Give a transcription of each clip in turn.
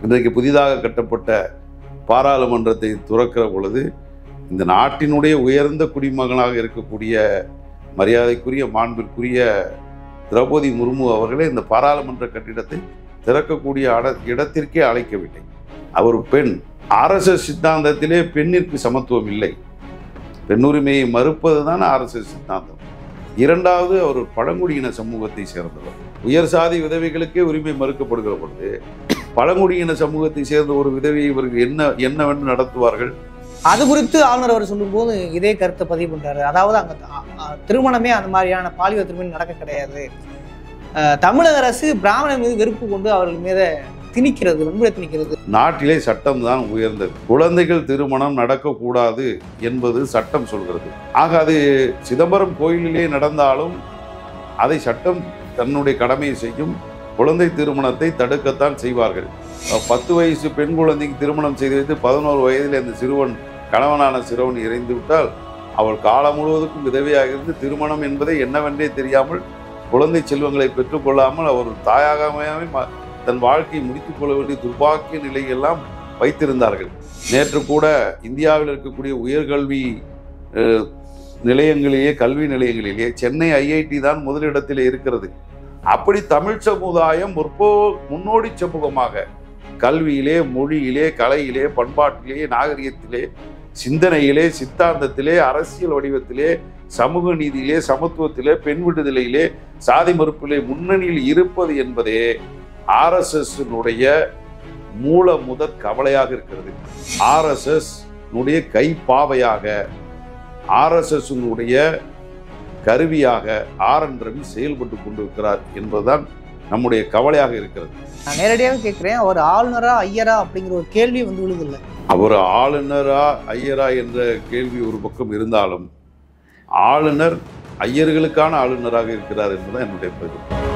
இன்றைக்கு புதிதாக கட்டப்பட்ட பாராளுமன்றத்தை துறக்கிற பொழுது இந்த நாட்டினுடைய உயர்ந்த குடிமகனாக இருக்கக்கூடிய மரியாதைக்குரிய மாண்பிற்குரிய திரௌபதி முர்மு அவர்களே இந்த பாராளுமன்ற கட்டிடத்தை திறக்கக்கூடிய அட இடத்திற்கே அழைக்கவில்லை அவர் பெண் ஆர்எஸ்எஸ் சித்தாந்தத்திலே பெண்ணிற்கு சமத்துவம் இல்லை பெண்ணுரிமையை மறுப்பது தான் ஆர்எஸ்எஸ் சித்தாந்தம் இரண்டாவது அவர் பழங்குடியின சமூகத்தை சேர்ந்தவர் உயர் சாதி விதவைகளுக்கே உரிமை மறுக்கப்படுகிற பொழுது பழங்குடியின சமூகத்தை சேர்ந்த ஒரு விதவையை இவர்கள் என்ன என்னவென்று நடத்துவார்கள் அது குறித்து ஆளுநர் அவர் சொல்லும்போது இதே கருத்தை பதிவு பண்றாரு அதாவது அங்க அ- அ- திருமணமே அந்த மாதிரியான பாலியல் திருமணம் நடக்க கிடையாது அஹ், தமிழக அரசு பிராமணர் மீது வெறுப்பு கொண்டு அவர்கள் மீது திணிக்கிறது வன்முறை திணிக்கிறது நாட்டிலே சட்டம் தான் உயர்ந்தது குழந்தைகள் திருமணம் நடக்கக்கூடாது என்பது சட்டம் சொல்கிறது ஆக அது சிதம்பரம் கோயிலிலே நடந்தாலும் அதை சட்டம் தன்னுடைய கடமையை செய்யும் குழந்தை திருமணத்தை தடுக்கத்தான் செய்வார்கள் அஹ் பத்து வயசு பெண் குழந்தைக்கு திருமணம் செய்து வைத்து பதினோரு வயதில் அந்த சிறுவன் கணவனான சிறுவன் இறைந்து விட்டால் அவள் காலம் முழுவதுக்கும் விதவையாக இருந்து திருமணம் என்பதை என்னவென்றே தெரியாமல் குழந்தை செல்வங்களை பெற்றுக்கொள்ளாமல் அவர் தாயாகாமையாவே ம- தன் வாழ்க்கையை முடித்துக் கொள்ள வேண்டிய துர்பாக்கிய நிலையெல்லாம் வைத்திருந்தார்கள் நேற்று கூட இந்தியாவில் இருக்கக்கூடிய உயர்கல்வி அஹ், நிலையங்களிலேயே கல்வி நிலையங்களிலேயே சென்னை ஐஐடி தான் முதலிடத்தில் இருக்கிறது அப்படி தமிழ் சமுதாயம் முற்போ முன்னோடி சமூகமாக கல்வியிலே மொழியிலே கலையிலே பண்பாட்டிலே நாகரிகத்திலே சிந்தனையிலே சித்தாந்தத்திலே அரசியல் வடிவத்திலே சமூக நீதியிலே சமத்துவத்திலே பெண் விடுதலையிலே சாதி மறுப்பிலே முன்னணியில் இருப்பது என்பதே ஆர்எஸ்எஸ்னுடைய மூல முதற் கவலையாக இருக்கிறது ஆர்எஸ்எஸ் னுடைய கைப்பாவையாக ஆர்எஸ்எஸ்னுடைய கருவியாக ஆர் என் ரவி செயல்பட்டு கொண்டிருக்கிறார் என்பதுதான் நம்முடைய கவலையாக இருக்கிறது நான் நேரடியாக கேட்கிறேன் அவர் ஆளுநரா ஐயரா அப்படிங்கிற ஒரு கேள்வி வந்து விழுதில்லை அவர் ஆளுநரா ஐயரா என்ற கேள்வி ஒரு பக்கம் இருந்தாலும் ஆளுநர் ஐயர்களுக்கான ஆளுநராக இருக்கிறார் என்பதுதான் என்னுடைய பதில்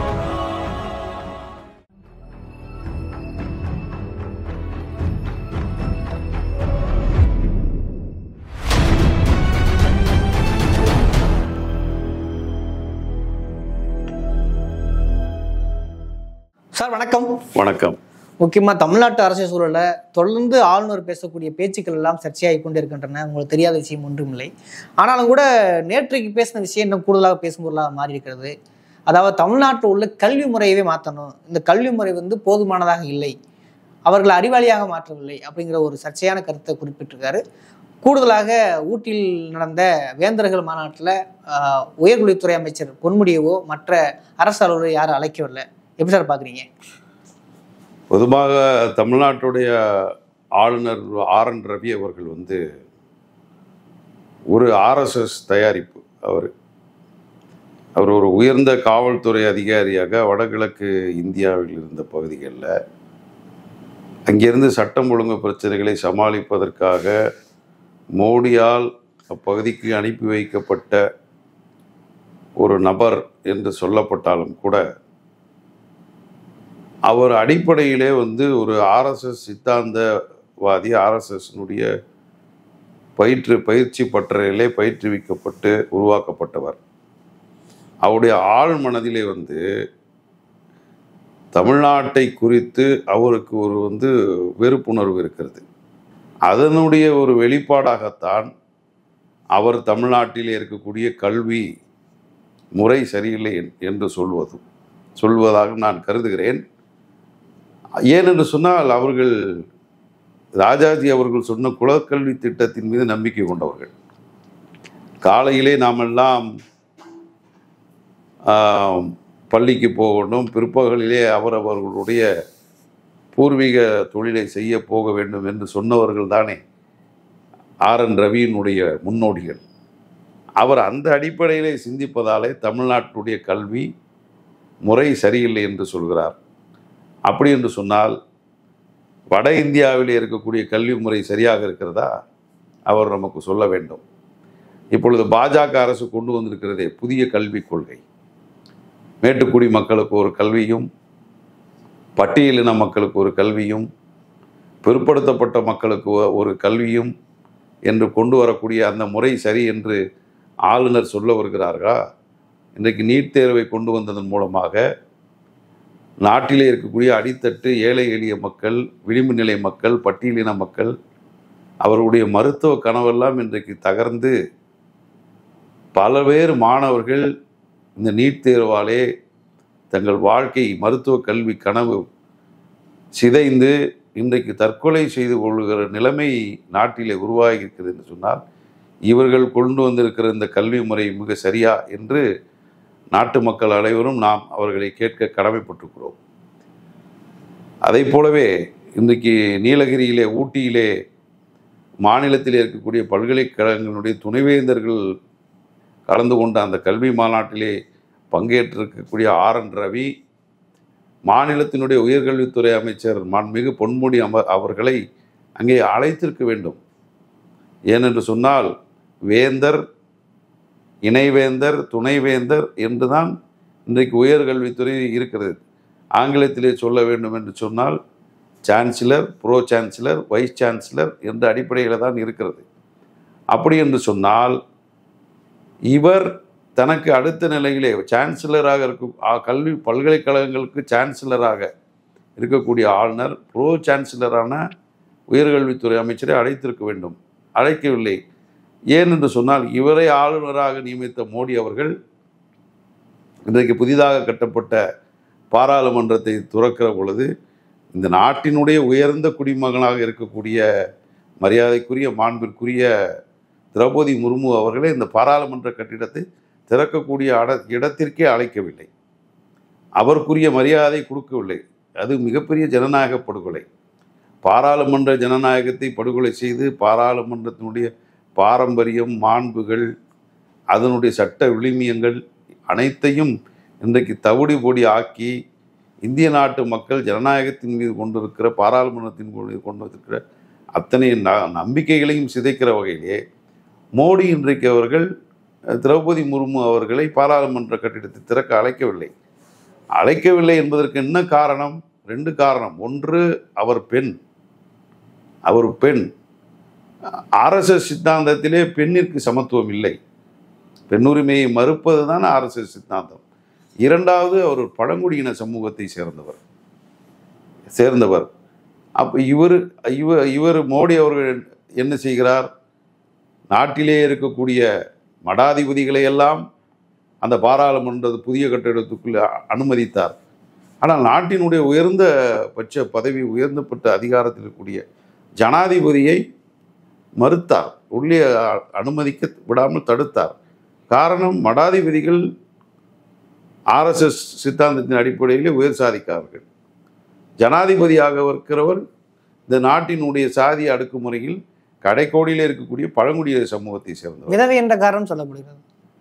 சார் வணக்கம் வணக்கம் முக்கியமாக தமிழ்நாட்டு அரசியல் சூழல்ல தொடர்ந்து ஆளுநர் பேசக்கூடிய பேச்சுக்கள் எல்லாம் சர்ச்சையாகி கொண்டு இருக்கின்றன உங்களுக்கு தெரியாத விஷயம் ஒன்றும் இல்லை ஆனாலும் கூட நேற்றைக்கு பேசின விஷயம் இன்னும் கூடுதலாக பேசும் பொருளாக மாறி இருக்கிறது அதாவது தமிழ்நாட்டில் உள்ள கல்வி முறையவே மாற்றணும் இந்த கல்வி முறை வந்து போதுமானதாக இல்லை அவர்களை அறிவாளியாக மாற்றவில்லை அப்படிங்கிற ஒரு சர்ச்சையான கருத்தை குறிப்பிட்டிருக்காரு கூடுதலாக ஊட்டியில் நடந்த வேந்தர்கள் மாநாட்டில் ஆஹ், உயர்கல்வித்துறை அமைச்சர் பொன்முடியவோ மற்ற அரசு அலுவலரை யாரும் அழைக்கவில்லை எப்படி சார் பார்க்குறீங்க பொதுவாக தமிழ்நாட்டுடைய ஆளுநர் ஆர் என் ரவி அவர்கள் வந்து ஒரு ஆர்எஸ்எஸ் தயாரிப்பு அவர் அவர் ஒரு உயர்ந்த காவல்துறை அதிகாரியாக வடகிழக்கு இந்தியாவில் இருந்த பகுதிகளில் அங்கிருந்து சட்டம் ஒழுங்கு பிரச்சனைகளை சமாளிப்பதற்காக மோடியால் அப்பகுதிக்கு அனுப்பி வைக்கப்பட்ட ஒரு நபர் என்று சொல்லப்பட்டாலும் கூட அவர் அடிப்படையிலே வந்து ஒரு ஆர்எஸ்எஸ் சித்தாந்தவாதி ஆர்எஸ்எஸ்னுடைய பயிற்று பயிற்சி பட்டறையிலே பயிற்றுவிக்கப்பட்டு உருவாக்கப்பட்டவர் அவருடைய ஆழ் மனதிலே வந்து தமிழ்நாட்டை குறித்து அவருக்கு ஒரு வந்து வெறுப்புணர்வு இருக்கிறது அதனுடைய ஒரு வெளிப்பாடாகத்தான் அவர் தமிழ்நாட்டிலே இருக்கக்கூடிய கல்வி முறை சரியில்லை என்- என்று சொல்வது சொல்வதாக நான் கருதுகிறேன் ஏனென்று சொன்னால் அவர்கள் ராஜாஜி அவர்கள் சொன்ன குலக்கல்வி திட்டத்தின் மீது நம்பிக்கை கொண்டவர்கள் காலையிலே நாமெல்லாம் ஆம், பள்ளிக்கு போகணும் பிற்பகலிலே அவரவர்களுடைய பூர்வீக தொழிலை செய்ய போக வேண்டும் என்று சொன்னவர்கள் தானே ஆர் என் ரவியினுடைய முன்னோடிகள் அவர் அந்த அடிப்படையிலே சிந்திப்பதாலே தமிழ்நாட்டுடைய கல்வி முறை சரியில்லை என்று சொல்கிறார் அப்படி என்று சொன்னால் வட இந்தியாவிலே இருக்கக்கூடிய கல்வி முறை சரியாக இருக்கிறதா அவர் நமக்கு சொல்ல வேண்டும் இப்பொழுது பாஜக அரசு கொண்டு வந்திருக்கிறதே புதிய கல்விக் கொள்கை மேட்டுக்குடி மக்களுக்கு ஒரு கல்வியும் பட்டியலின மக்களுக்கு ஒரு கல்வியும் பிற்படுத்தப்பட்ட மக்களுக்கு ஒ- ஒரு கல்வியும் என்று கொண்டு வரக்கூடிய அந்த முறை சரி என்று ஆளுநர் சொல்ல வருகிறார்களா இன்றைக்கு நீட் தேர்வை கொண்டு வந்ததன் மூலமாக நாட்டிலே இருக்கக்கூடிய அடித்தட்டு ஏழை எளிய மக்கள் விளிம்பு நிலை மக்கள் பட்டியலின மக்கள் அவர்களுடைய மருத்துவ கனவெல்லாம் இன்றைக்கு தகர்ந்து பல பேர் மாணவர்கள் இந்த நீட் தேர்வாலே தங்கள் வாழ்க்கை மருத்துவ கல்வி கனவு சிதைந்து இன்றைக்கு தற்கொலை செய்து கொள்கிற நிலைமை நாட்டிலே உருவாகி இருக்கிறது என்று சொன்னால் இவர்கள் கொண்டு வந்திருக்கிற இந்த கல்வி முறை மிக சரியா என்று நாட்டு மக்கள் அனைவரும் நாம் அவர்களை கேட்க கடமைப்பட்டிருக்கிறோம் அதை போலவே இன்றைக்கு நீலகிரியிலே ஊட்டியிலே மாநிலத்தில் இருக்கக்கூடிய பல்கலைக்கழகங்களுடைய துணைவேந்தர்கள் கலந்து கொண்ட அந்த கல்வி மாநாட்டிலே பங்கேற்றிருக்கக்கூடிய ஆர் என் ரவி மாநிலத்தினுடைய உயர்கல்வித்துறை அமைச்சர் மாண்புமிகு பொன்முடி அம அவர்களை அங்கே அழைத்திருக்க வேண்டும் ஏனென்று சொன்னால் வேந்தர் இணைவேந்தர் துணைவேந்தர் என்றுதான் இன்றைக்கு உயர்கல்வித்துறை இருக்கிறது ஆங்கிலத்திலே சொல்ல வேண்டும் என்று சொன்னால் chancellor pro chancellor vice chancellor என்ற அடிப்படையில் தான் இருக்கிறது அப்படி என்று சொன்னால் இவர் தனக்கு அடுத்த நிலையிலே சான்சலராக இருக்கும் ஆ- கல்வி பல்கலைக்கழகங்களுக்கு சான்சலராக இருக்கக்கூடிய ஆளுநர் ப்ரோ சான்சலரான உயர்கல்வித்துறை அமைச்சரை அழைத்திருக்க வேண்டும் அழைக்கவில்லை ஏன் என்று சொன்னால் இவரை ஆளுநராக நியமித்த மோடி அவர்கள் இன்றைக்கு புதிதாக கட்டப்பட்ட பாராளுமன்றத்தை துறக்கிற பொழுது இந்த நாட்டினுடைய உயர்ந்த குடிமகனாக இருக்கக்கூடிய மரியாதைக்குரிய மாண்பிற்குரிய திரௌபதி முர்மு அவர்களே இந்த பாராளுமன்ற கட்டிடத்தை திறக்கக்கூடிய அட இடத்திற்கே அழைக்கவில்லை அவருக்குரிய மரியாதை கொடுக்கவில்லை அது மிகப்பெரிய ஜனநாயக படுகொலை பாராளுமன்ற ஜனநாயகத்தை படுகொலை செய்து பாராளுமன்றத்தினுடைய பாரம்பரியம் மாண்புகள் அதனுடைய சட்ட விழுமியங்கள் அனைத்தையும் இன்றைக்கு தவிடு பொடி ஆக்கி இந்திய நாட்டு மக்கள் ஜனநாயகத்தின் மீது கொண்டிருக்கிற பாராளுமன்றத்தின் மீது கொண்டிருக்கிற அத்தனை ந- நம்பிக்கைகளையும் சிதைக்கிற வகையிலே மோடி இன்றைக்கு அவர்கள் அஹ், திரௌபதி முர்மு அவர்களை பாராளுமன்ற கட்டிடத்தை திறக்க அழைக்கவில்லை அழைக்கவில்லை என்பதற்கு என்ன காரணம் ரெண்டு காரணம் ஒன்று அவர் பெண் அவர் பெண் ஆர்எஸ்எஸ் சித்தாந்தத்திலே பெண்ணிற்கு சமத்துவம் இல்லை பெண்ணுரிமையை மறுப்பது தான் ஆர்எஸ்எஸ் சித்தாந்தம் இரண்டாவது அவர் ஒரு பழங்குடியின சமூகத்தை சேர்ந்தவர் சேர்ந்தவர் அப்போ இவர் இவர் இவர் மோடி அவர்கள் என்ன செய்கிறார் நாட்டிலே இருக்கக்கூடிய மடாதிபதிகளை எல்லாம் அந்த பாராளுமன்ற புதிய கட்டிடத்துக்குள் அனுமதித்தார் ஆனால் நாட்டினுடைய உயர்ந்த பட்ச பதவி உயர்ந்தப்பட்ட அதிகாரத்தில் இருக்கக்கூடிய ஜனாதிபதியை மறுத்தார் உள்ளே அ- அனுமதிக்க விடாமல் தடுத்தார் காரணம் மடாதிபதிகள் ஆர்எஸ்எஸ் சித்தாந்தத்தின் அடிப்படையிலே உயர் சாதிக்கார்கள் ஜனாதிபதியாக இருக்கிறவர் இந்த நாட்டினுடைய சாதி அடக்குமுறையில் கடைக்கோடியில் இருக்கக்கூடிய பழங்குடியின சமூகத்தை சேர்ந்தவர் விதவை என்ற காரணம் சொல்லப்படுகிறது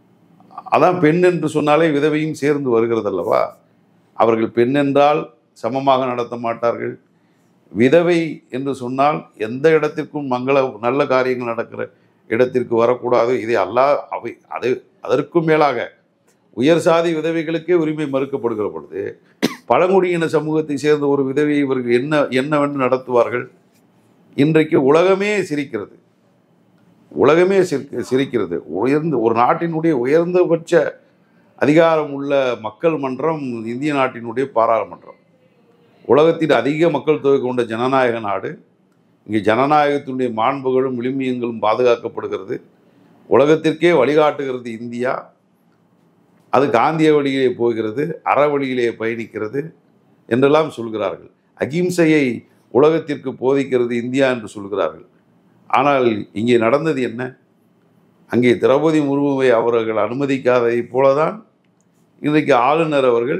அதான் பெண் என்று சொன்னாலே விதவையும் சேர்ந்து வருகிறது அல்லவா அவர்கள் பெண் என்றால் சமமாக நடத்த மாட்டார்கள் விதவை என்று சொன்னால் எந்த இடத்திற்கும் மங்கள நல்ல காரியங்கள் நடக்கிற இடத்திற்கு வரக்கூடாது இதை அல்லா அவை அது அதற்கும் மேலாக உயர் சாதி விதவைகளுக்கே உரிமை மறுக்கப்படுகிற பொழுது பழங்குடியின சமூகத்தை சேர்ந்த ஒரு விதவையை இவர்கள் என்ன என்னவென்று நடத்துவார்கள் இன்றைக்கு உலகமே சிரிக்கிறது உலகமே சிரிக்க சிரிக்கிறது உயர்ந்த ஒரு நாட்டினுடைய உயர்ந்தபட்ச அதிகாரம் உள்ள மக்கள் மன்றம் இந்திய நாட்டினுடைய பாராளுமன்றம் உலகத்தின் அதிக மக்கள் தொகை கொண்ட ஜனநாயக நாடு இங்கே ஜனநாயகத்தினுடைய மாண்புகளும் விழுமியங்களும் பாதுகாக்கப்படுகிறது உலகத்திற்கே வழிகாட்டுகிறது இந்தியா அது காந்திய வழியிலே போகிறது அற வழியிலே பயணிக்கிறது என்றெல்லாம் சொல்கிறார்கள் அகிம்சையை உலகத்திற்கு போதிக்கிறது இந்தியா என்று சொல்கிறார்கள் ஆனால் இங்கே நடந்தது என்ன அங்கே திரௌபதி முர்முவை அவர்கள் அனுமதிக்காததைப் போலதான் இன்றைக்கு ஆளுநர் அவர்கள்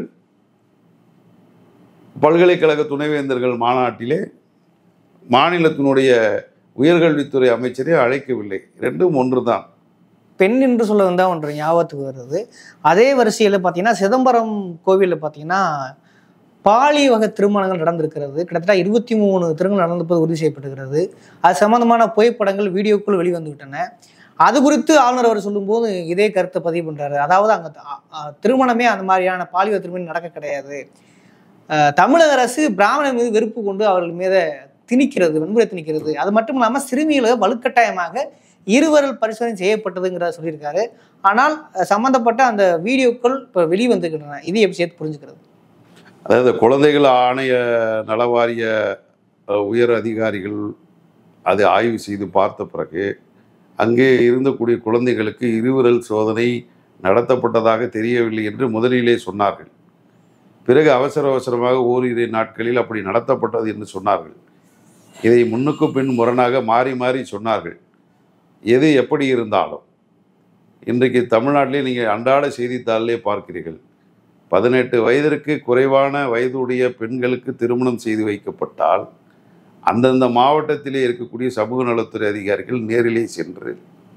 பல்கலைக்கழக துணைவேந்தர்கள் மாநாட்டிலே மாநிலத்தினுடைய உயர்கல்வித்துறை அமைச்சரை அழைக்கவில்லை ரெண்டும் ஒன்றுதான் பெண் என்று சொல்ல வந்தால் ஒன்று ஞாபகத்துக்கு வருது அதே வரிசையில் பார்த்தீங்கன்னா சிதம்பரம் கோவிலில் பார்த்தீங்கன்னா பாலி வகை திருமணங்கள் நடந்திருக்கிறது கிட்டத்தட்ட இருபத்தி மூணு திருமணம் நடந்திருப்பது உறுதி செய்யப்பட்டிருக்கிறது அது சம்பந்தமான புகைப்படங்கள் வீடியோக்குள் வெளிவந்து விட்டன அது குறித்து ஆளுநர் அவர் சொல்லும்போது இதே கருத்தை பதிவு பண்றாரு அதாவது அங்கே திருமணமே அந்த மாதிரியான பாலியல் திருமணம் நடக்க கிடையாது அஹ், தமிழக அரசு பிராமணர் மீது வெறுப்பு கொண்டு அவர்கள் மீது திணிக்கிறது வன்முறை திணிக்கிறது அது மட்டும் இல்லாமல் சிறுமிகளை வலுக்கட்டாயமாக இருவரல் பரிசோதனை செய்யப்பட்டதுங்கிறத சொல்லியிருக்காரு ஆனால் அஹ், சம்பந்தப்பட்ட அந்த வீடியோக்கள் இப்போ வெளிவந்துக்கின்றன இது எப்படி சேர்த்து புரிஞ்சுக்கிறது அதாவது குழந்தைகள் ஆணைய நலவாரிய அஹ், உயர் அதிகாரிகள் அதை ஆய்வு செய்து பார்த்த பிறகு அங்கே இருந்தக்கூடிய குழந்தைகளுக்கு இருவிரல் சோதனை நடத்தப்பட்டதாக தெரியவில்லை என்று முதலிலே சொன்னார்கள் பிறகு அவசர அவசரமாக ஓரிரு நாட்களில் அப்படி நடத்தப்பட்டது என்று சொன்னார்கள் இதை முன்னுக்கு பின் முரணாக மாறி மாறி சொன்னார்கள் எது எப்படி இருந்தாலும் இன்றைக்கு தமிழ்நாட்டிலே நீங்கள் அன்றாட செய்தித்தாளிலே பார்க்கிறீர்கள் பதினெட்டு வயதிற்கு குறைவான வயதுடைய பெண்களுக்கு திருமணம் செய்து வைக்கப்பட்டால் அந்தந்த மாவட்டத்திலே இருக்கக்கூடிய சமூக நலத்துறை அதிகாரிகள் நேரிலே சென்று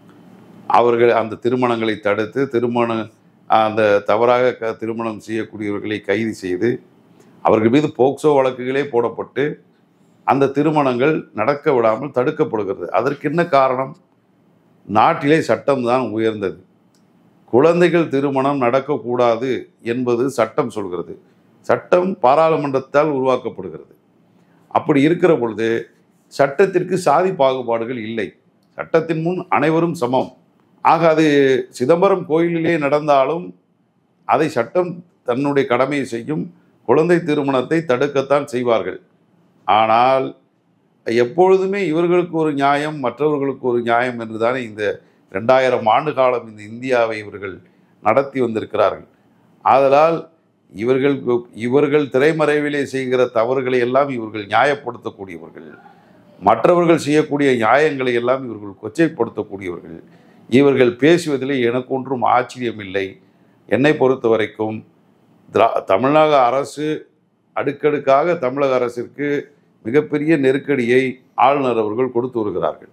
அவர்கள் அந்த திருமணங்களை தடுத்து திருமண அந்த தவறாக க திருமணம் செய்யக்கூடியவர்களை கைது செய்து அவர்கள் மீது போக்சோ வழக்குகளே போடப்பட்டு அந்த திருமணங்கள் நடக்க விடாமல் தடுக்கப்படுகிறது அதற்கு என்ன காரணம் நாட்டிலே சட்டம்தான் உயர்ந்தது குழந்தைகள் திருமணம் நடக்கக்கூடாது என்பது சட்டம் சொல்கிறது சட்டம் பாராளுமன்றத்தால் உருவாக்கப்படுகிறது அப்படி இருக்கிற பொழுது சட்டத்திற்கு சாதி பாகுபாடுகள் இல்லை சட்டத்தின் முன் அனைவரும் சமம் ஆக அது சிதம்பரம் கோயிலிலே நடந்தாலும் அதை சட்டம் தன்னுடைய கடமையை செய்யும் குழந்தை திருமணத்தை தடுக்கத்தான் செய்வார்கள் ஆனால் எப்பொழுதுமே இவர்களுக்கு ஒரு நியாயம் மற்றவர்களுக்கு ஒரு நியாயம் என்றுதானே இந்த ரெண்டாயிரம் ஆண்டு காலம் இந்த இந்தியாவை இவர்கள் நடத்தி வந்திருக்கிறார்கள் ஆதலால் இவர்கள் இவர்கள் திரைமறைவிலே செய்கிற தவறுகளை எல்லாம் இவர்கள் நியாயப்படுத்தக்கூடியவர்கள் மற்றவர்கள் செய்யக்கூடிய நியாயங்களை எல்லாம் இவர்கள் கொச்சைப்படுத்தக்கூடியவர்கள் இவர்கள் பேசுவதில் எனக்கு ஒன்றும் ஆச்சரியமில்லை என்னை பொறுத்த வரைக்கும் திரா தமிழக அரசு அடுக்கடுக்காக தமிழக அரசிற்கு மிகப்பெரிய நெருக்கடியை ஆளுநர் அவர்கள் கொடுத்து வருகிறார்கள்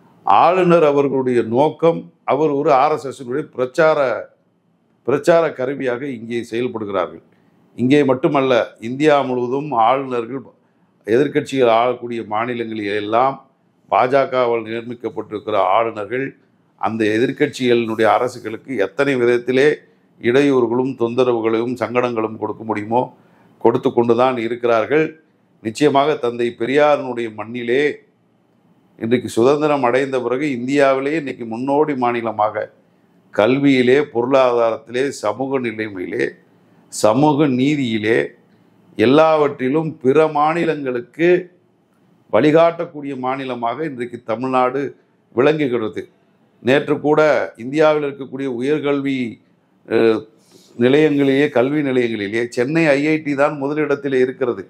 ஆளுநர் அவர்களுடைய நோக்கம் அவர் ஒரு ஆர்எஸ்எஸ்னுடைய பிரச்சார பிரச்சார கருவியாக இங்கே செயல்படுகிறார்கள் இங்கே மட்டுமல்ல இந்தியா முழுவதும் ஆளுநர்கள் எதிர்க்கட்சிகள் ஆளக்கூடிய மாநிலங்களில் எல்லாம் பாஜகவால் நியமிக்கப்பட்டிருக்கிற ஆளுநர்கள் அந்த எதிர்க்கட்சிகளினுடைய அரசுகளுக்கு எத்தனை விதத்திலே இடையூறுகளும் தொந்தரவுகளையும் சங்கடங்களும் கொடுக்க முடியுமோ கொடுத்து கொண்டுதான் இருக்கிறார்கள் நிச்சயமாக தந்தை பெரியாரினுடைய மண்ணிலே இன்றைக்கு சுதந்திரம் அடைந்த பிறகு இந்தியாவிலே இன்னைக்கு முன்னோடி மாநிலமாக கல்வியிலே பொருளாதாரத்திலே சமூக நிலைமையிலே சமூக நீதியிலே எல்லாவற்றிலும் பிற மாநிலங்களுக்கு வழிகாட்டக்கூடிய மாநிலமாக இன்றைக்கு தமிழ்நாடு விளங்குகிறது நேற்று கூட இந்தியாவில் இருக்கக்கூடிய உயர்கல்வி அஹ், நிலையங்களிலேயே கல்வி நிலையங்களிலேயே சென்னை ஐஐடி தான் முதலிடத்தில் இருக்கிறது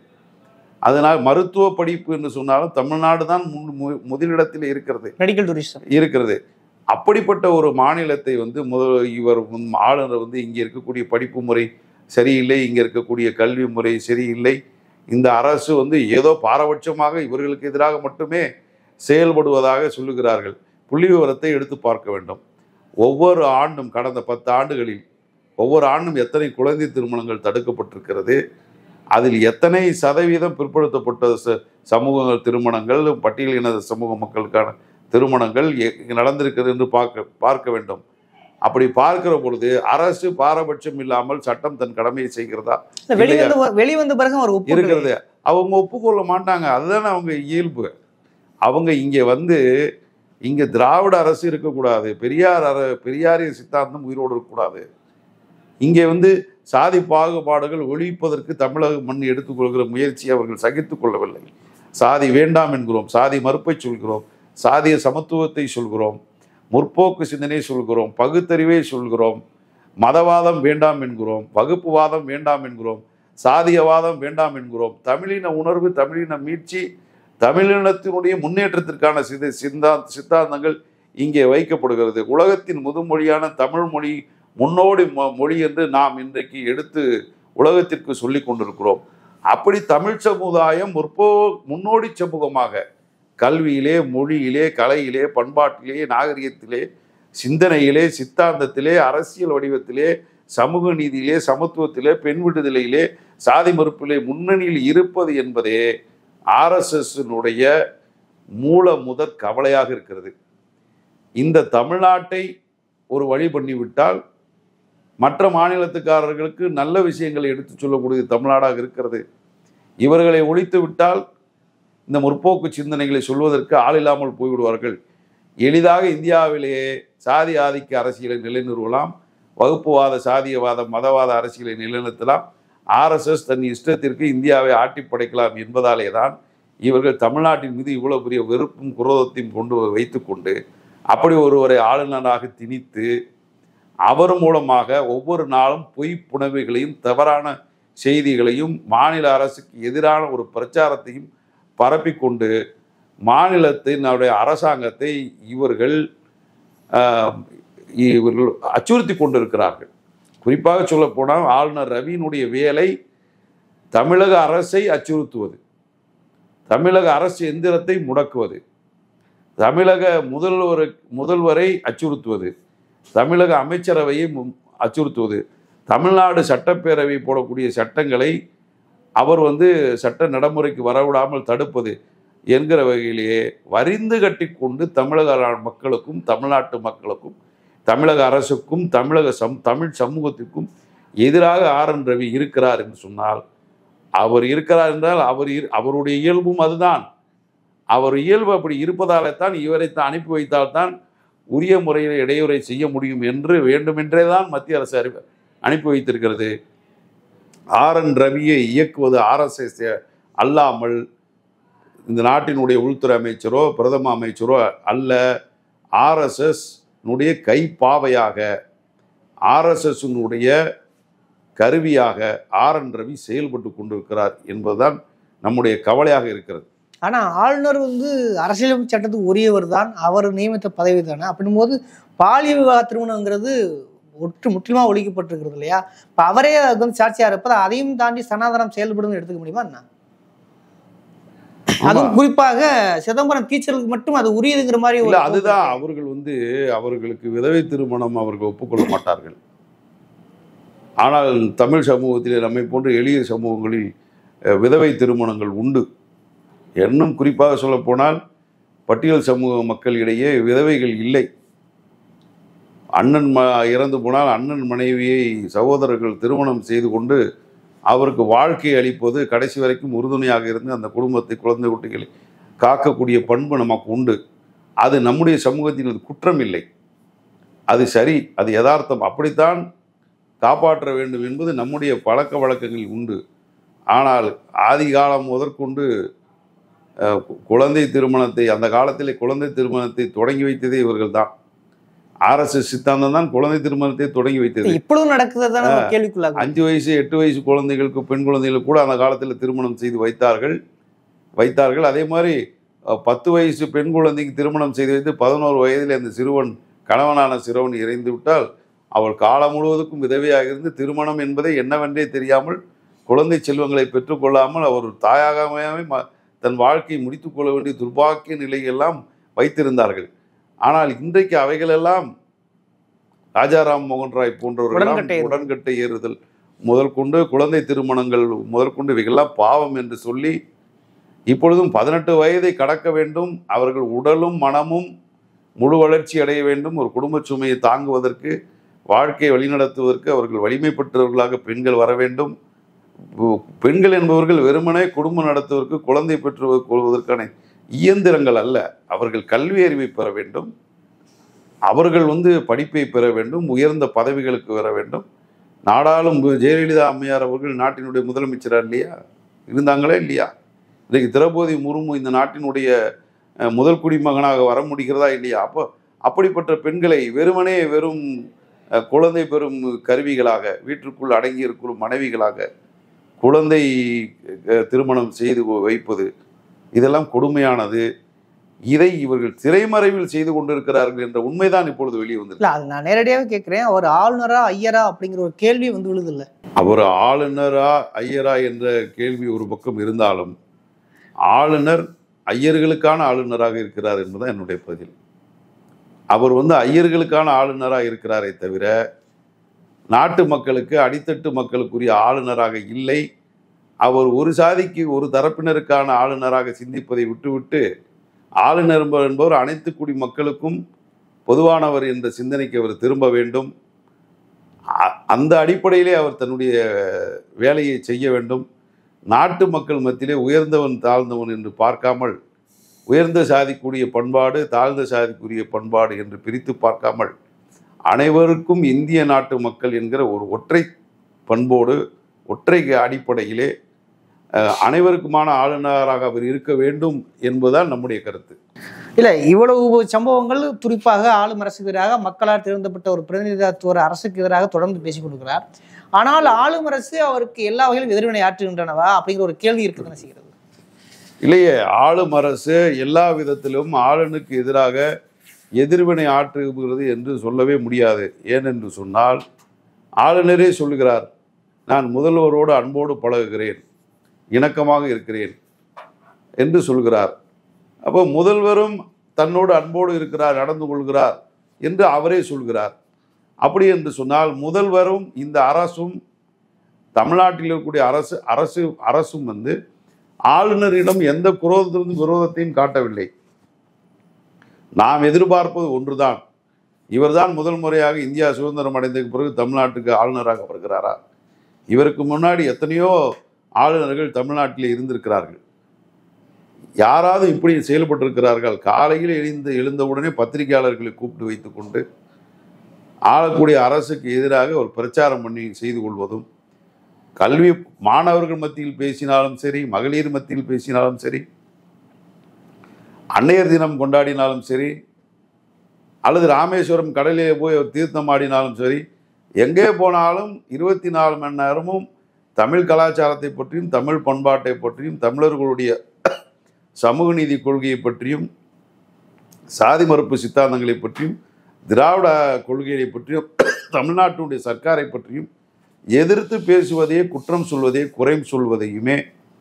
அதனால் மருத்துவ படிப்பு என்று சொன்னாலும் தமிழ்நாடு தான் முன் மு- முதலிடத்தில் இருக்கிறது மெடிக்கல் டூரிசம் இருக்கிறது அப்படிப்பட்ட ஒரு மாநிலத்தை வந்து முதல் இவர் வந்து ஆளுநர் வந்து இங்கே இருக்கக்கூடிய படிப்பு முறை சரியில்லை இங்கே இருக்கக்கூடிய கல்வி முறை சரியில்லை இந்த அரசு வந்து ஏதோ பாரபட்சமாக இவர்களுக்கு எதிராக மட்டுமே செயல்படுவதாக சொல்லுகிறார்கள் புள்ளி விவரத்தை எடுத்து பார்க்க வேண்டும் ஒவ்வொரு ஆண்டும் கடந்த பத்து ஆண்டுகளில் ஒவ்வொரு ஆண்டும் எத்தனை குழந்தை திருமணங்கள் தடுக்கப்பட்டிருக்கிறது அதில் எத்தனை சதவீதம் பிற்படுத்தப்பட்ட ச- சமூகங்கள் திருமணங்கள் பட்டியலின சமூக மக்களுக்கான திருமணங்கள் எ- நடந்திருக்கிறது என்று பார்க்க பார்க்க வேண்டும் அப்படி பார்க்கிற பொழுது அரசு பாரபட்சம் இல்லாமல் சட்டம் தன் கடமையை செய்கிறதா வெளிவந்து வெளிவந்த பிறகு அவர் ஒப்பு இருக்கிறது அவங்க ஒப்புக்கொள்ள மாட்டாங்க அதுதானே அவங்க இயல்பு அவங்க இங்கே வந்து இங்கே திராவிட அரசு இருக்கக்கூடாது பெரியார் அர பெரியாரின் சித்தாந்தம் உயிரோடு இருக்கக்கூடாது இங்கே வந்து சாதி பாகுபாடுகள் ஒழிப்பதற்கு தமிழக மண் எடுத்துக்கொள்கிற முயற்சியை அவர்கள் சகித்துக் கொள்ளவில்லை சாதி வேண்டாம் என்கிறோம் சாதி மறுப்பை சொல்கிறோம் சாதிய சமத்துவத்தை சொல்கிறோம் முற்போக்கு சிந்தனை சொல்கிறோம் பகுத்தறிவை சொல்கிறோம் மதவாதம் வேண்டாம் என்கிறோம் வகுப்புவாதம் வேண்டாம் என்கிறோம் சாதியவாதம் வேண்டாம் என்கிறோம் தமிழின உணர்வு தமிழின மீட்சி தமிழினத்தினுடைய முன்னேற்றத்திற்கான சித சிந்தா சித்தாந்தங்கள் இங்கே வைக்கப்படுகிறது உலகத்தின் முதுமொழியான தமிழ் மொழி முன்னோடி மொ- மொழி என்று நாம் இன்றைக்கு எடுத்து உலகத்திற்கு சொல்லிக் கொண்டிருக்கிறோம் அப்படி தமிழ் சமுதாயம் முற்போ முன்னோடி சமூகமாக கல்வியிலே மொழியிலே கலையிலே பண்பாட்டிலே நாகரிகத்திலே சிந்தனையிலே சித்தாந்தத்திலே அரசியல் வடிவத்திலே சமூக நீதியிலே சமத்துவத்திலே பெண் விடுதலையிலே சாதி மறுப்பிலே முன்னணியில் இருப்பது என்பதே ஆர்எஸ்எஸ்னுடைய மூல முதற் கவலையாக இருக்கிறது இந்த தமிழ்நாட்டை ஒரு வழி பண்ணிவிட்டால் மற்ற மாநிலத்துக்காரர்களுக்கு நல்ல விஷயங்களை எடுத்துச் சொல்லக்கூடிய தமிழ்நாடாக இருக்கிறது இவர்களை ஒழித்து விட்டால் இந்த முற்போக்கு சிந்தனைகளை சொல்வதற்கு ஆள் இல்லாமல் போய்விடுவார்கள் எளிதாக இந்தியாவிலேயே சாதி ஆதிக்க அரசியலை நிலைநிறுவலாம் வகுப்புவாத சாதியவாத மதவாத அரசியலை நிலைநிறுத்தலாம் ஆர்எஸ்எஸ் தன் இஷ்டத்திற்கு இந்தியாவை ஆட்டி படைக்கலாம் என்பதாலே தான் இவர்கள் தமிழ்நாட்டின் மீது இவ்வளவு பெரிய வெறுப்பும் குரோதத்தையும் கொண்டு வைத்துக்கொண்டு அப்படி ஒருவரை ஆளுநராக திணித்து அவர் மூலமாக ஒவ்வொரு நாளும் பொய் புனவைகளையும் தவறான செய்திகளையும் மாநில அரசுக்கு எதிரான ஒரு பிரச்சாரத்தையும் பரப்பிக்கொண்டு மாநிலத்தினுடைய அரசாங்கத்தை இவர்கள் ஆஹ், இவர்கள் அச்சுறுத்தி கொண்டிருக்கிறார்கள் குறிப்பாக சொல்லப்போனால் ஆளுநர் ரவியினுடைய வேலை தமிழக அரசை அச்சுறுத்துவது தமிழக அரசு எந்திரத்தை முடக்குவது தமிழக முதல்வர் முதல்வரை அச்சுறுத்துவது தமிழக அமைச்சரவையை மு- அச்சுறுத்துவது தமிழ்நாடு சட்டப்பேரவை போடக்கூடிய சட்டங்களை அவர் வந்து சட்ட நடைமுறைக்கு வரவிடாமல் தடுப்பது என்கிற வகையிலேயே வரிந்து கட்டிக்கொண்டு தமிழக அரா- மக்களுக்கும் தமிழ்நாட்டு மக்களுக்கும் தமிழக அரசுக்கும் தமிழக சம் தமிழ் சமூகத்திற்கும் எதிராக ஆர் என் ரவி இருக்கிறார் என்று சொன்னால் அவர் இருக்கிறார் என்றால் அவர் இரு- அவருடைய இயல்பும் அதுதான் அவர் இயல்பு அப்படி இருப்பதாலே தான் இவரை தான் அனுப்பி வைத்தால்தான் உரிய முறையில் இடையூறை செய்ய முடியும் என்று வேண்டுமென்றே தான் மத்திய அரசு அறி அனுப்பி வைத்திருக்கிறது ஆர் என் ரவியை இயக்குவது ஆர்எஸ்எஸ் அல்லாமல் இந்த நாட்டினுடைய உள்துறை அமைச்சரோ பிரதம அமைச்சரோ அல்ல ஆர்எஸ்எஸ் னுடைய கைப்பாவையாக ஆர்எஸ்எஸ்னுடைய கருவியாக ஆர் என் ரவி செயல்பட்டு கொண்டிருக்கிறார் என்பதுதான் நம்முடைய கவலையாக இருக்கிறது ஆனா ஆளுநர் வந்து அரசியலமைப்பு சட்டத்துக்கு உரியவர் தான் அவர் நியமித்த பதவி தானே அப்படிங்கும்போது பாலியல் விவாக திருமணங்கிறது ஒற்று முற்றிலுமா ஒழிக்கப்பட்டிருக்கிறது இல்லையா இப்ப அவரே அதுக்கு வந்து சாட்சியா இருப்பது அதையும் தாண்டி சனாதனம் செயல்படும் எடுத்துக்க முடியுமா என்ன அதுவும் குறிப்பாக சிதம்பரம் டீச்சருக்கு மட்டும் அது உரியதுங்கிற மாதிரி ஒரு இல்ல அதுதான் அவர்கள் வந்து அவர்களுக்கு விதவை திருமணம் அவர்கள் ஒப்புக்கொள்ள மாட்டார்கள் ஆனால் தமிழ் சமூகத்திலே நம்மை போன்ற எளிய சமூகங்களில் அஹ், விதவை திருமணங்கள் உண்டு இன்னும் குறிப்பாக சொல்லப்போனால் பட்டியல் சமூக மக்களிடையே விதவைகள் இல்லை அண்ணன் ம இறந்து போனால் அண்ணன் மனைவியை சகோதரர்கள் திருமணம் செய்து கொண்டு அவருக்கு வாழ்க்கை அளிப்பது கடைசி வரைக்கும் உறுதுணையாக இருந்து அந்த குடும்பத்தை குழந்தை குட்டிகளை காக்கக்கூடிய பண்பு நமக்கு உண்டு அது நம்முடைய சமூகத்தில் அது குற்றம் இல்லை அது சரி அது யதார்த்தம் அப்படித்தான் காப்பாற்ற வேண்டும் என்பது நம்முடைய பழக்க வழக்கங்கள் உண்டு ஆனால் ஆதி காலம் முதற்கொண்டு அஹ், கு- குழந்தை திருமணத்தை அந்த காலத்திலே குழந்தை திருமணத்தை தொடங்கி வைத்ததே இவர்கள் தான் ஆர்எஸ்எஸ் சித்தாந்தம் தான் குழந்தை திருமணத்தை தொடங்கி வைத்தது இப்பொழுதும் நடக்குது தானே ஒரு கேள்விக்குள்ளாகும் அஞ்சு வயசு எட்டு வயசு குழந்தைகளுக்கு பெண் குழந்தைகளுக்கு கூட அந்த காலத்தில் திருமணம் செய்து வைத்தார்கள் வைத்தார்கள் அதே மாதிரி அஹ், பத்து வயசு பெண் குழந்தைக்கு திருமணம் செய்து வைத்து பதினோரு வயதில் அந்த சிறுவன் கணவனான சிறுவன் இறைந்து விட்டால் அவள் காலம் முழுவதுக்கும் விதவையாக இருந்து திருமணம் என்பதை என்னவென்றே தெரியாமல் குழந்தை செல்வங்களை பெற்றுக்கொள்ளாமல் அவர் தாயாகவே ம- தன் வாழ்க்கையை முடித்துக் கொள்ள வேண்டிய துர்பாக்கிய நிலையெல்லாம் வைத்திருந்தார்கள் ஆனால் இன்றைக்கு அவைகளெல்லாம் ராஜாராம் மோகன் ராய் போன்றவர்கள் உடன்கட்டை ஏறுதல். உடன்கட்டை ஏறுதல் முதல் கொண்டு குழந்தை திருமணங்கள் முதல் கொண்டு இவைகள்லாம் பாவம் என்று சொல்லி இப்பொழுதும் பதினெட்டு வயதை கடக்க வேண்டும் அவர்கள் உடலும் மனமும் முழு வளர்ச்சி அடைய வேண்டும் ஒரு குடும்ப சுமையை தாங்குவதற்கு வாழ்க்கையை வழிநடத்துவதற்கு அவர்கள் வலிமை பெற்றவர்களாக பெண்கள் வர வேண்டும் பெ- பெண்கள் என்பவர்கள் வெறுமனே குடும்பம் நடத்துவதற்கு குழந்தை பெற்று கொள்வதற்கான இயந்திரங்கள் அல்ல அவர்கள் கல்வி அறிவை பெற வேண்டும் அவர்கள் வந்து படிப்பை பெற வேண்டும் உயர்ந்த பதவிகளுக்கு வர வேண்டும் நாடாளும் ஜெயலலிதா அம்மையார் அவர்கள் நாட்டினுடைய முதலமைச்சரா இல்லையா இருந்தாங்களே இல்லையா இன்றைக்கு திரௌபதி முர்மு இந்த நாட்டினுடைய அஹ், முதல் குடிமகனாக வர முடிகிறதா இல்லையா அப்போ அப்படிப்பட்ட பெண்களை வெறுமனே வெறும் அஹ், குழந்தை பெறும் கருவிகளாக வீட்டிற்குள் அடங்கி இருக்கும் மனைவிகளாக குழந்தை அஹ், திருமணம் செய்து வைப்பது இதெல்லாம் கொடுமையானது இதை இவர்கள் திரைமறைவில் செய்து கொண்டிருக்கிறார்கள் என்ற உண்மைதான் இப்பொழுது வெளியே வந்திருக்கு இல்ல அது நான் நேரடியாவே கேட்கிறேன் அவர் ஆளுநரா ஐயரா அப்படிங்கிற ஒரு கேள்வி வந்து விழுது இல்ல அவர் ஆளுநரா ஐயரா என்ற கேள்வி ஒரு பக்கம் இருந்தாலும் ஆளுநர் ஐயர்களுக்கான ஆளுநராக இருக்கிறார் என்பதுதான் என்னுடைய பதில் அவர் வந்து ஐயர்களுக்கான ஆளுநராக இருக்கிறாரே தவிர நாட்டு மக்களுக்கு அடித்தட்டு மக்களுக்குரிய ஆளுநராக இல்லை அவர் ஒரு சாதிக்கு ஒரு தரப்பினருக்கான ஆளுநராக சிந்திப்பதை விட்டுவிட்டு ஆளுநர் என்பவர் என்பவர் அனைத்து குடி மக்களுக்கும் பொதுவானவர் என்ற சிந்தனைக்கு அவர் திரும்ப வேண்டும் அ- அந்த அடிப்படையிலே அவர் தன்னுடைய வேலையை செய்ய வேண்டும் நாட்டு மக்கள் மத்தியிலே உயர்ந்தவன் தாழ்ந்தவன் என்று பார்க்காமல் உயர்ந்த சாதிக்குரிய பண்பாடு தாழ்ந்த சாதிக்குரிய பண்பாடு என்று பிரித்து பார்க்காமல் அனைவருக்கும் இந்திய நாட்டு மக்கள் என்கிற ஒரு ஒற்றை பண்போடு ஒற்றை அடிப்படையிலே அஹ், அனைவருக்குமான ஆளுநராக அவர் இருக்க வேண்டும் என்பதுதான் நம்முடைய கருத்து இல்ல இவ்வளவு சம்பவங்கள் குறிப்பாக ஆளும் அரசுக்கு எதிராக மக்களால் தேர்ந்தப்பட்ட ஒரு பிரதிநிதித்துவ ஒரு அரசுக்கு எதிராக தொடர்ந்து பேசிக் கொடுக்கிறார் ஆனால் ஆளும் அரசு அவருக்கு எல்லா வகையிலும் எதிர்வினை ஆற்றுகின்றனவா அப்படிங்கிற ஒரு கேள்வி இருக்குதுன்னு செய்கிறது இல்லையே ஆளும் அரசு எல்லா விதத்திலும் ஆளுனுக்கு எதிராக எதிர்வினை ஆற்றுகிறது என்று சொல்லவே முடியாது ஏனென்று சொன்னால் ஆளுநரே சொல்லுகிறார் நான் முதல்வரோடு அன்போடு பழகுகிறேன் இணக்கமாக இருக்கிறேன் என்று சொல்கிறார் அப்போ முதல்வரும் தன்னோடு அன்போடு இருக்கிறார் நடந்து கொள்கிறார் என்று அவரே சொல்கிறார் அப்படி என்று சொன்னால் முதல்வரும் இந்த அரசும் தமிழ்நாட்டில் இருக்கக்கூடிய அரசு அரசு அரசும் வந்து ஆளுநரிடம் எந்த குரோதத்திலும் விரோதத்தையும் காட்டவில்லை நாம் எதிர்பார்ப்பது ஒன்றுதான் இவர்தான் முதல் முறையாக இந்தியா சுதந்திரம் அடைந்ததுக்கு பிறகு தமிழ்நாட்டுக்கு ஆளுநராக வருகிறாரா இவருக்கு முன்னாடி எத்தனையோ ஆளுநர்கள் தமிழ்நாட்டில் இருந்திருக்கிறார்கள் யாராவது இப்படி செயல்பட்டிருக்கிறார்கள் காலையில் எழுந்து எழுந்தவுடனே பத்திரிகையாளர்களை கூப்பிட்டு வைத்துக்கொண்டு ஆளக்கூடிய அரசுக்கு எதிராக ஒரு பிரச்சாரம் பண்ணி செய்து கொள்வதும் கல்வி மாணவர்கள் மத்தியில் பேசினாலும் சரி மகளிர் மத்தியில் பேசினாலும் சரி அன்னையர் தினம் கொண்டாடினாலும் சரி அல்லது ராமேஸ்வரம் கடலிலே போய் ஒரு தீர்த்தம் ஆடினாலும் சரி எங்கே போனாலும் இருபத்தி நாலு மணி நேரமும் தமிழ் கலாச்சாரத்தை பற்றியும் தமிழ் பண்பாட்டை பற்றியும் தமிழர்களுடைய சமூக நீதி கொள்கையை பற்றியும் சாதி மறுப்பு சித்தாந்தங்களை பற்றியும் திராவிட கொள்கையை பற்றியும் தமிழ்நாட்டினுடைய சர்க்காரை பற்றியும் எதிர்த்து பேசுவதே குற்றம் சொல்வதே குறைம் சொல்வதையுமே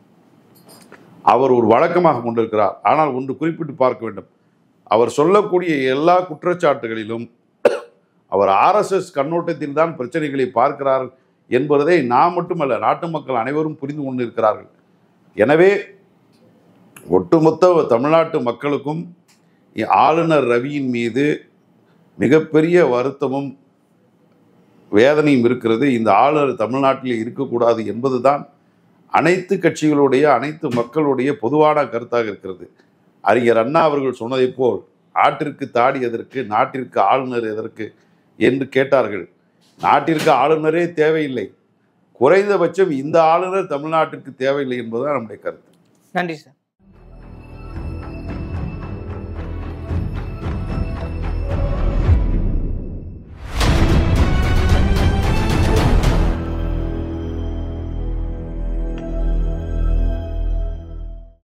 அவர் ஒரு வழக்கமாக கொண்டிருக்கிறார் ஆனால் ஒன்று குறிப்பிட்டு பார்க்க வேண்டும் அவர் சொல்லக்கூடிய எல்லா குற்றச்சாட்டுகளிலும் அவர் ஆர்எஸ்எஸ் கண்ணோட்டத்தில் தான் பிரச்சனைகளை பார்க்கிறார் என்பதை நான் மட்டுமல்ல நாட்டு மக்கள் அனைவரும் புரிந்து கொண்டிருக்கிறார்கள் எனவே ஒட்டுமொத்த தமிழ்நாட்டு மக்களுக்கும் ஆளுநர் ரவியின் மீது மிகப்பெரிய வருத்தமும் வேதனையும் இருக்கிறது இந்த ஆளுநர் தமிழ்நாட்டில் இருக்கக்கூடாது என்பதுதான் அனைத்து கட்சிகளுடைய அனைத்து மக்களுடைய பொதுவான கருத்தாக இருக்கிறது அறிஞர் அண்ணா அவர்கள் சொன்னதைப் போல் ஆட்டிற்கு தாடி எதற்கு நாட்டிற்கு ஆளுநர் எதற்கு என்று கேட்டார்கள் நாட்டிற்கு ஆளுநரே தேவையில்லை குறைந்தபட்சம் இந்த ஆளுநர் தமிழ்நாட்டிற்கு தேவையில்லை என்பதுதான் நம்முடைய கருத்து நன்றி சார்